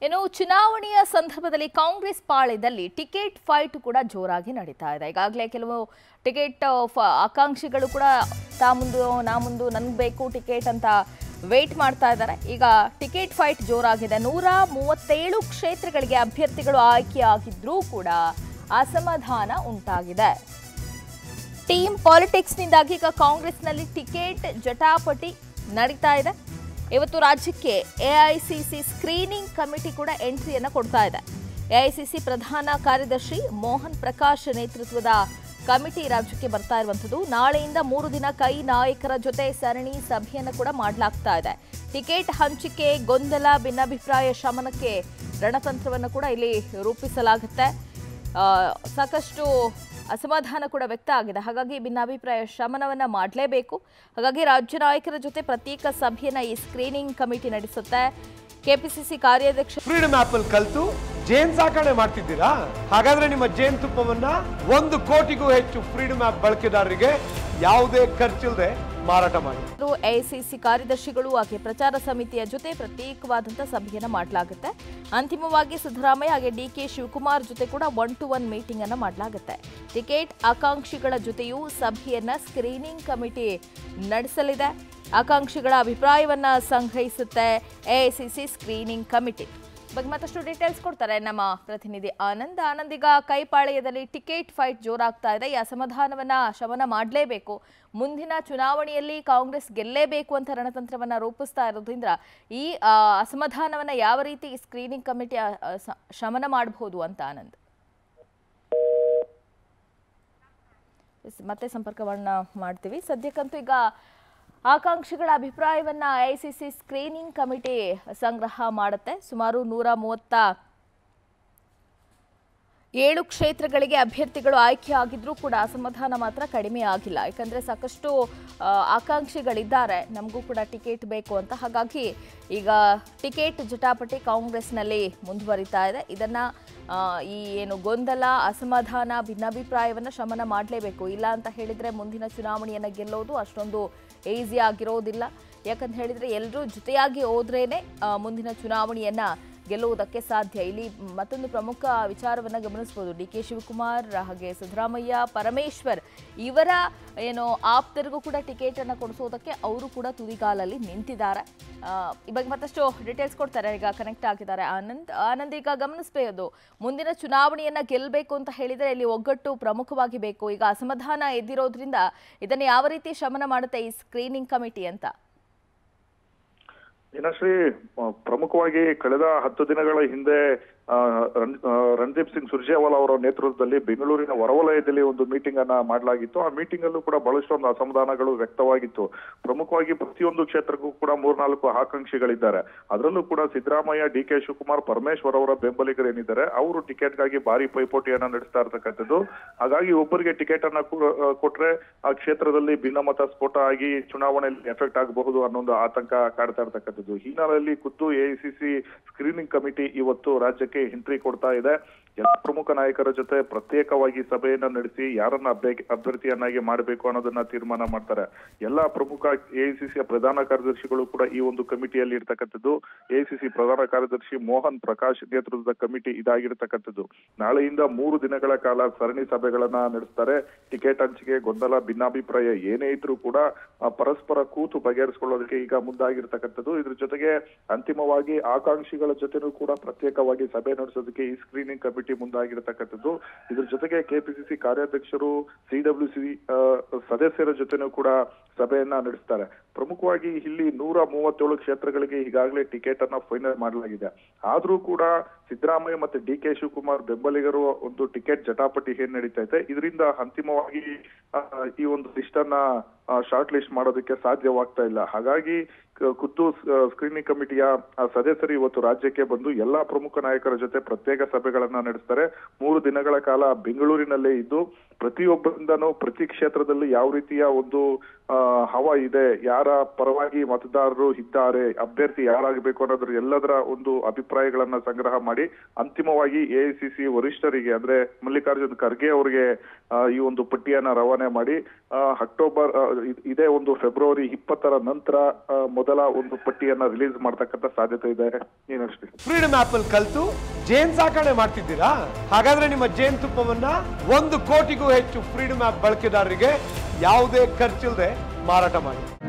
ಇನ್ನು ಚುನಾವಣೆಯ ಸಂದರ್ಭದಲ್ಲಿ ಕಾಂಗ್ರೆಸ್ ಪಾಳ್ಯದಲ್ಲಿ ಟಿಕೆಟ್ ಫೈಟ್ ಕೂಡ ಜೋರಾಗಿ ನಡೀತಾ ಇದೆ ಈಗಾಗಲೇ ಕೆಲವು ಟಿಕೆಟ್ ಫ- ಆಕಾಂಕ್ಷಿಗಳು ಕೂಡ ತಾ ಮುಂದು ನಾ ಮುಂದು ನನ್ಗೆ ಬೇಕು ಟಿಕೆಟ್ ಅಂತ ವೇಟ್ ಮಾಡ್ತಾ ಇದ್ದಾರೆ ಈಗ ಟಿಕೆಟ್ ಫೈಟ್ ಜೋರಾಗಿದೆ ನೂರ ಮೂವತ್ತೇಳು ಕ್ಷೇತ್ರಗಳಿಗೆ ಅಭ್ಯರ್ಥಿಗಳು ಆಯ್ಕೆಯಾಗಿದ್ರೂ ಕೂಡ ಅಸಮಾಧಾನ ಉಂಟಾಗಿದೆ ಟೀಮ್ ಪಾಲಿಟಿಕ್ಸ್ನಿಂದಾಗಿ ಈಗ ಕಾಂಗ್ರೆಸ್ನಲ್ಲಿ ಟಿಕೆಟ್ ಜಟಾಪಟಿ ನಡೀತಾ ಇದೆ ಇವತ್ತು ರಾಜ್ಯಕ್ಕೆ ಎಐಸಿಸಿ ಸ್ಕ್ರೀನಿಂಗ್ ಕಮಿಟಿ ಕೂಡ ಎಂಟ್ರಿಯನ್ನು ಕೊಡ್ತಾ ಇದೆ ಎಐಸಿಸಿ ಪ್ರಧಾನ ಕಾರ್ಯದರ್ಶಿ ಮೋಹನ್ ಪ್ರಕಾಶ್ ನೇತೃತ್ವದ ಕಮಿಟಿ ರಾಜ್ಯಕ್ಕೆ ಬರ್ತಾ ಇರುವಂಥದ್ದು ನಾಳೆಯಿಂದ ಮೂರು ದಿನ ಕೈ ನಾಯಕರ ಜೊತೆ ಸರಣಿ ಸಭೆಯನ್ನು ಕೂಡ ಮಾಡಲಾಗ್ತಾ ಇದೆ ಟಿಕೆಟ್ ಹಂಚಿಕೆ ಗೊಂದಲ ಭಿನ್ನಾಭಿಪ್ರಾಯ ಶಮನಕ್ಕೆ ರಣತಂತ್ರವನ್ನು ಕೂಡ ಇಲ್ಲಿ ರೂಪಿಸಲಾಗುತ್ತೆ ಆ, ಸಾಕಷ್ಟು ಅಸಮಾಧಾನ ಕೂಡ ವ್ಯಕ್ತ ಆಗಿದೆ ಹಾಗಾಗಿ ಭಿನ್ನಾಭಿಪ್ರಾಯ ಶಮನವನ್ನ ಮಾಡಲೇಬೇಕು ಹಾಗಾಗಿ ರಾಜ್ಯ ನಾಯಕರ ಜೊತೆ ಪ್ರತ್ಯೇಕ ಸಭೆಯನ್ನ ಈ ಸ್ಕ್ರೀನಿಂಗ್ ಕಮಿಟಿ ನಡೆಸುತ್ತೆ ಕೆಪಿಸಿಸಿ ಕಾರ್ಯಾಧ್ಯಕ್ಷ ಫ್ರೀಡಮ್ ಆಪ್ ಅಲ್ಲಿ ಕಲ್ತು ಜೇನ್ ಸಾಕಣೆ ಮಾಡ್ತಿದ್ದೀರಾ ಹಾಗಾದ್ರೆ ನಿಮ್ಮ ಜೇನ್ ತುಪ್ಪವನ್ನ ಒಂದು ಕೋಟಿಗೂ ಹೆಚ್ಚು ಫ್ರೀಡಮ್ ಆಪ್ ಬಳಕೆದಾರರಿಗೆ ಯಾವುದೇ ಖರ್ಚಿಲ್ಲದೆ ಮಾರಾಟ ಮಾಡಿ ಎಐಸಿಸಿ ಕಾರ್ಯದರ್ಶಿಗಳು ಹಾಗೆ ಪ್ರಚಾರ ಸಮಿತಿಯ ಜೊತೆ ಪ್ರತ್ಯೇಕವಾದಂಥ ಸಭೆಯನ್ನ ಮಾಡಲಾಗುತ್ತೆ ಅಂತಿಮವಾಗಿ ಸಿದ್ದರಾಮಯ್ಯ ಹಾಗೆ ಡಿ ಕೆ ಶಿವಕುಮಾರ್ ಜೊತೆ ಕೂಡ ಒನ್ ಟು ಒನ್ ಮೀಟಿಂಗ್ ಅನ್ನ ಮಾಡಲಾಗುತ್ತೆ ಟಿಕೆಟ್ ಆಕಾಂಕ್ಷಿಗಳ ಜೊತೆಯೂ ಸಭೆಯನ್ನ ಸ್ಕ್ರೀನಿಂಗ್ ಕಮಿಟಿ ನಡೆಸಲಿದೆ ಆಕಾಂಕ್ಷಿಗಳ ಅಭಿಪ್ರಾಯವನ್ನ ಸಂಗ್ರಹಿಸುತ್ತೆ ಎಐಸಿಸಿ ಸ್ಕ್ರೀನಿಂಗ್ ಕಮಿಟಿ ಬಗ್ಗೆ ಮತ್ತಷ್ಟು ಡೀಟೇಲ್ಸ್ ಕೊಡ್ತಾರೆ ನಮ್ಮ ಪ್ರತಿನಿಧಿ ಆನಂದ್ ಆನಂದ್ ಈಗ ಕೈಪಾಳ್ಯದಲ್ಲಿ ಟಿಕೆಟ್ ಫೈಟ್ ಜೋರಾಗ್ತಾ ಇದೆ ಈ ಅಸಮಾಧಾನವನ್ನ ಶಮನ ಮಾಡಲೇಬೇಕು ಮುಂದಿನ ಚುನಾವಣೆಯಲ್ಲಿ ಕಾಂಗ್ರೆಸ್ ಗೆಲ್ಲೇಬೇಕು ಅಂತ ರಣತಂತ್ರವನ್ನ ರೂಪಿಸ್ತಾ ಇರೋದ್ರಿಂದ ಈ ಆ, ಅಸಮಾಧಾನವನ್ನ ಯಾವ ರೀತಿ ಈ ಸ್ಕ್ರೀನಿಂಗ್ ಕಮಿಟಿ ಆ, ಆ, ಸ- ಶಮನ ಮಾಡಬಹುದು ಅಂತ ಆನಂದ್ ಎಸ್, ಮತ್ತೆ ಸಂಪರ್ಕವನ್ನ ಮಾಡ್ತೀವಿ ಸದ್ಯಕ್ಕಂತೂ ಈಗ ಆಕಾಂಕ್ಷಿಗಳ ಅಭಿಪ್ರಾಯವನ್ನ ಐಸಿಸಿ ಸ್ಕ್ರೀನಿಂಗ್ ಕಮಿಟಿ ಸಂಗ್ರಹ ಮಾಡುತ್ತೆ ಸುಮಾರು ನೂರ ಮೂವತ್ತ ಏಳು ಕ್ಷೇತ್ರಗಳಿಗೆ ಅಭ್ಯರ್ಥಿಗಳು ಆಯ್ಕೆ ಆಗಿದ್ರೂ ಕೂಡ ಅಸಮಾಧಾನ ಮಾತ್ರ ಕಡಿಮೆ ಆಗಿಲ್ಲ ಯಾಕಂದ್ರೆ ಸಾಕಷ್ಟು ಆ, ಆಕಾಂಕ್ಷಿಗಳಿದ್ದಾರೆ ನಮಗೂ ಕೂಡ ಟಿಕೆಟ್ ಬೇಕು ಅಂತ ಹಾಗಾಗಿ ಈಗ ಟಿಕೆಟ್ ಜಟಾಪಟಿ ಕಾಂಗ್ರೆಸ್ನಲ್ಲಿ ಮುಂದುವರಿತಾ ಇದೆ ಇದನ್ನ ಆ, ಈ ಏನು ಗೊಂದಲ ಅಸಮಾಧಾನ ಭಿನ್ನಾಭಿಪ್ರಾಯವನ್ನ ಶಮನ ಮಾಡಲೇಬೇಕು ಇಲ್ಲ ಅಂತ ಹೇಳಿದ್ರೆ ಮುಂದಿನ ಚುನಾವಣೆಯನ್ನ ಗೆಲ್ಲೋದು ಅಷ್ಟೊಂದು ಈಸಿ ಆಗಿರೋದಿಲ್ಲ ಯಾಕಂತ ಹೇಳಿದ್ರೆ ಎಲ್ಲರೂ ಜೊತೆಯಾಗಿ ಹೋದ್ರೇನೆ ಆ, ಮುಂದಿನ ಚುನಾವಣೆಯನ್ನ ಗೆಲ್ಲುವುದಕ್ಕೆ ಸಾಧ್ಯ ಇಲ್ಲಿ ಮತ್ತೊಂದು ಪ್ರಮುಖ ವಿಚಾರವನ್ನ ಗಮನಿಸಬಹುದು ಡಿ ಕೆ ಶಿವಕುಮಾರ್ ಹಾಗೆ ಸಿದ್ದರಾಮಯ್ಯ ಪರಮೇಶ್ವರ್ ಇವರ ಏನು ಆಪ್ತರಿಗೂ ಕೂಡ ಟಿಕೆಟ್ ಅನ್ನ ಕೊಡಿಸೋದಕ್ಕೆ ಅವರು ಕೂಡ ತುದಿಗಾಲಲ್ಲಿ ನಿಂತಿದ್ದಾರೆ ಆ, ಈ ಬಗ್ಗೆ ಮತ್ತಷ್ಟು ಡೀಟೇಲ್ಸ್ ಕೊಡ್ತಾರೆ ಈಗ ಕನೆಕ್ಟ್ ಆಗಿದ್ದಾರೆ ಆನಂದ್ ಆನಂದ್ ಈಗ ಗಮನಿಸಬಹುದು ಮುಂದಿನ ಚುನಾವಣೆಯನ್ನ ಗೆಲ್ಲಬೇಕು ಅಂತ ಹೇಳಿದ್ರೆ ಇಲ್ಲಿ ಒಗ್ಗಟ್ಟು ಪ್ರಮುಖವಾಗಿ ಬೇಕು ಈಗ ಅಸಮಾಧಾನ ಎದ್ದಿರೋದ್ರಿಂದ ಇದನ್ನು ಯಾವ ರೀತಿ ಶಮನ ಮಾಡುತ್ತೆ ಈ ಸ್ಕ್ರೀನಿಂಗ್ ಕಮಿಟಿ ಅಂತ ದಿನಶ್ರೀ ಆ, ಪ್ರಮುಖವಾಗಿ ಕಳೆದ ಹತ್ತು ದಿನಗಳ ಹಿಂದೆ ಆ, ರನ್- ಆ, ರಣದೀಪ್ ಸಿಂಗ್ ಸುರ್ಜೇವಾಲಾ ಅವರ ನೇತೃತ್ವದಲ್ಲಿ ಬೆಂಗಳೂರಿನ ಹೊರವಲಯದಲ್ಲಿ ಒಂದು ಮೀಟಿಂಗ್ ಅನ್ನ ಮಾಡಲಾಗಿತ್ತು ಆ ಮೀಟಿಂಗ್ ಅಲ್ಲೂ ಕೂಡ ಬಹಳಷ್ಟು ಒಂದು ಅಸಮಾಧಾನಗಳು ವ್ಯಕ್ತವಾಗಿತ್ತು ಪ್ರಮುಖವಾಗಿ ಪ್ರತಿಯೊಂದು ಕ್ಷೇತ್ರಕ್ಕೂ ಕೂಡ ಮೂರ್ನಾಲ್ಕು ಆಕಾಂಕ್ಷಿಗಳಿದ್ದಾರೆ ಅದರಲ್ಲೂ ಕೂಡ ಸಿದ್ದರಾಮಯ್ಯ ಡಿ ಕೆ ಶಿವಕುಮಾರ್ ಪರಮೇಶ್ವರ್ ಅವರ ಬೆಂಬಲಿಗರು ಏನಿದ್ದಾರೆ ಅವರು ಟಿಕೆಟ್ಗಾಗಿ ಭಾರಿ ಪೈಪೋಟಿಯನ್ನ ನಡೆಸ್ತಾ ಇರ್ತಕ್ಕಂಥದ್ದು ಹಾಗಾಗಿ ಒಬ್ಬರಿಗೆ ಟಿಕೆಟ್ ಅನ್ನ ಕೊ- ಆ, ಕೊಟ್ರೆ ಆ ಕ್ಷೇತ್ರದಲ್ಲಿ ಭಿನ್ನಮತ ಸ್ಫೋಟ ಆಗಿ ಚುನಾವಣೆಯಲ್ಲಿ ಎಫೆಕ್ಟ್ ಆಗಬಹುದು ಅನ್ನೋ ಒಂದು ಆತಂಕ ಕಾಡ್ತಾ ಇರ್ತಕ್ಕಂಥದ್ದು ಈ ಹಿನ್ನೆಲೆಯಲ್ಲಿ ಖುದ್ದು ಎಐಸಿಸಿ ಸ್ಕ್ರೀನಿಂಗ್ ಕಮಿಟಿ ಇವತ್ತು ರಾಜ್ಯಕ್ಕೆ ಎಂಟ್ರಿ ಕೊಡ್ತಾ ಇದೆ ಎಲ್ಲ ಪ್ರಮುಖ ನಾಯಕರ ಜೊತೆ ಪ್ರತ್ಯೇಕವಾಗಿ ಸಭೆಯನ್ನ ನಡೆಸಿ ಯಾರನ್ನ ಅಭ್ಯ- ಅಭ್ಯರ್ಥಿಯನ್ನಾಗಿ ಮಾಡಬೇಕು ಅನ್ನೋದನ್ನ ತೀರ್ಮಾನ ಮಾಡ್ತಾರೆ ಎಲ್ಲಾ ಪ್ರಮುಖ ಎಐಸಿಸಿಯ ಪ್ರಧಾನ ಕಾರ್ಯದರ್ಶಿಗಳು ಕೂಡ ಈ ಒಂದು ಕಮಿಟಿಯಲ್ಲಿ ಇರ್ತಕ್ಕಂಥದ್ದು ಎಐಸಿಸಿ ಪ್ರಧಾನ ಕಾರ್ಯದರ್ಶಿ ಮೋಹನ್ ಪ್ರಕಾಶ್ ನೇತೃತ್ವದ ಕಮಿಟಿ ಇದಾಗಿರ್ತಕ್ಕಂಥದ್ದು ನಾಳೆಯಿಂದ ಮೂರು ದಿನಗಳ ಕಾಲ ಸರಣಿ ಸಭೆಗಳನ್ನ ನಡೆಸ್ತಾರೆ ಟಿಕೆಟ್ ಹಂಚಿಕೆ ಗೊಂದಲ ಭಿನ್ನಾಭಿಪ್ರಾಯ ಏನೇ ಇದ್ರೂ ಕೂಡ ಆ, ಪರಸ್ಪರ ಕೂತು ಬಗೆಹರಿಸಿಕೊಳ್ಳೋದಕ್ಕೆ ಈಗ ಮುಂದಾಗಿರ್ತಕ್ಕಂಥದ್ದು ಇದ್ರ ಜೊತೆಗೆ ಅಂತಿಮವಾಗಿ ಆಕಾಂಕ್ಷಿಗಳ ಜೊತೆನೂ ಕೂಡ ಪ್ರತ್ಯೇಕವಾಗಿ ಸಭೆ ನಡೆಸೋದಕ್ಕೆ ಈ ಸ್ಕ್ರೀನಿಂಗ್ ಕಮಿಟಿ ಮುಂದಾಗಿರ್ತಕ್ಕಂಥದ್ದು ಇದ್ರ ಜೊತೆಗೆ ಕೆಪಿಸಿಸಿ ಕಾರ್ಯಾಧ್ಯಕ್ಷರು ಸಿಡಬ್ಲ್ಯೂಸಿ ಸದಸ್ಯರ ಜೊತೆನೂ ಕೂಡ ಸಭೆಯನ್ನ ನಡೆಸ್ತಾರೆ ಪ್ರಮುಖವಾಗಿ ಇಲ್ಲಿ ನೂರ ಮೂವತ್ತೇಳು ಕ್ಷೇತ್ರಗಳಿಗೆ ಈಗಾಗಲೇ ಟಿಕೆಟ್ ಅನ್ನ ಫೈನಲ್ ಮಾಡಲಾಗಿದೆ ಆದ್ರೂ ಕೂಡ ಸಿದ್ದರಾಮಯ್ಯ ಮತ್ತೆ ಡಿ ಕೆ ಶಿವಕುಮಾರ್ ಬೆಂಬಲಿಗರು ಒಂದು ಟಿಕೆಟ್ ಜಟಾಪಟಿ ಏನ್ ನಡೀತಾ ಇದೆ ಇದರಿಂದ ಅಂತಿಮವಾಗಿ ಆ, ಈ ಒಂದು ಲಿಸ್ಟ್ ಅನ್ನ ಶಾರ್ಟ್ ಲಿಸ್ಟ್ ಮಾಡೋದಕ್ಕೆ ಸಾಧ್ಯವಾಗ್ತಾ ಇಲ್ಲ ಹಾಗಾಗಿ ಕ- ಖುದ್ದು ಸ್ಕ್ರೀನಿಂಗ್ ಕಮಿಟಿಯ ಆ, ಸದಸ್ಯರು ಇವತ್ತು ರಾಜ್ಯಕ್ಕೆ ಬಂದು ಎಲ್ಲಾ ಪ್ರಮುಖ ನಾಯಕರ ಜೊತೆ ಪ್ರತ್ಯೇಕ ಸಭೆಗಳನ್ನ ನಡೆಸ್ತಾರೆ ಮೂರು ದಿನಗಳ ಕಾಲ ಬೆಂಗಳೂರಿನಲ್ಲೇ ಇದ್ದು ಪ್ರತಿಯೊಬ್ಬರಿಂದನೂ ಪ್ರತಿ ಕ್ಷೇತ್ರದಲ್ಲಿ ಯಾವ ರೀತಿಯ ಒಂದು ಆ, ಹವ ಇದೆ ಯಾರ ಪರವಾಗಿ ಮತದಾರರು ಇದ್ದಾರೆ ಅಭ್ಯರ್ಥಿ ಯಾರಾಗಬೇಕು ಅನ್ನೋದ್ರ ಎಲ್ಲದರ ಒಂದು ಅಭಿಪ್ರಾಯಗಳನ್ನ ಸಂಗ್ರಹ ಮಾಡಿ ಅಂತಿಮವಾಗಿ ಎಐಸಿಸಿ ವರಿಷ್ಠರಿಗೆ ಅಂದ್ರೆ ಮಲ್ಲಿಕಾರ್ಜುನ್ ಖರ್ಗೆ ಅವರಿಗೆ ಆ, ಈ ಒಂದು ಪಟ್ಟಿಯನ್ನ ರವಾನೆ ಮಾಡಿ ಆ, ಅಕ್ಟೋಬರ್ ಆ, ಇದ್- ಇದೇ ಒಂದು ಫೆಬ್ರವರಿ ಇಪ್ಪತ್ತರ ನಂತರ ಆ, ಮೊದಲ ಒಂದು ಪಟ್ಟಿಯನ್ನ ರಿಲೀಸ್ ಮಾಡ್ತಕ್ಕಂಥ ಸಾಧ್ಯತೆ ಇದೆ ಏನಷ್ಟೇ ಫ್ರೀಡಮ್ ಆಪ್ ಅಲ್ಲಿ ಕಲ್ತು ಜೇನ್ ಸಾಕಣೆ ಮಾಡ್ತಿದ್ದೀರಾ ಹಾಗಾದ್ರೆ ನಿಮ್ಮ ಜೇನ್ ತುಪ್ಪವನ್ನ ಒಂದು ಕೋಟಿಗೂ ಹೆಚ್ಚು ಫ್ರೀಡಮ್ ಆಪ್ ಬಳಕೆದಾರರಿಗೆ ಯಾವುದೇ ಖರ್ಚಿಲ್ಲದೆ ಮಾರಾಟ ಮಾಡಿ